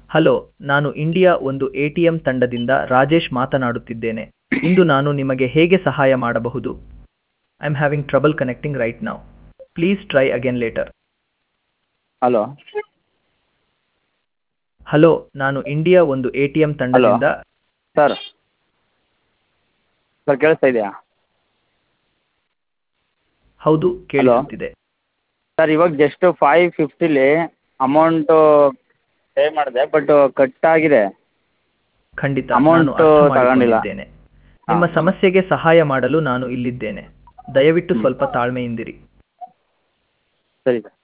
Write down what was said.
Hello ನಾನು India ಒಂದು A T M ತಂಡದಿಂದ ರಾಜೇಶ್ ಮಾತನಾಡುತ್ತಿದ್ದೇನೆ ಇಂದು ನಾನು ನಿಮಗೆ ಹೇಗೆ ಸಹಾಯ ಮಾಡಬಹುದು I am having trouble connecting right now please try again later hello hello ನಾನು ಇಂಡಿಯಾ ಒಂದು ಎ ಟಿ ಎಂ ತಂಡದಿಂದ ಸರ್ ಸರ್ ಕೇಳಿಸ್ತಾ ಇದೆಯಾ ಹೌದು ಕೇಳಿಸುತ್ತಿದೆ ಸರ್ ಇವಾಗ ಜಸ್ಟ್ ಫೈವ್ ಫಿಫ್ಟಿಲಿ ಅಮೌಂಟು ಪೇ ಮಾಡಿದೆ ಬಟ್ ಕಟ್ ಆಗಿದೆ ಖಂಡಿತ Amount ನಾನು ಅರ್ಥ ತಗೊಂಡಿಲ್ಲ. ಮಾಡಿಕೊಂಡಿದ್ದೇನೆ ನಿಮ್ಮ ಸಮಸ್ಯೆಗೆ ಸಹಾಯ ಮಾಡಲು ನಾನು ಇಲ್ಲಿದ್ದೇನೆ ದಯವಿಟ್ಟು ಸ್ವಲ್ಪ ತಾಳ್ಮೆಯಿಂದಿರಿ ಸರಿ ಸರ್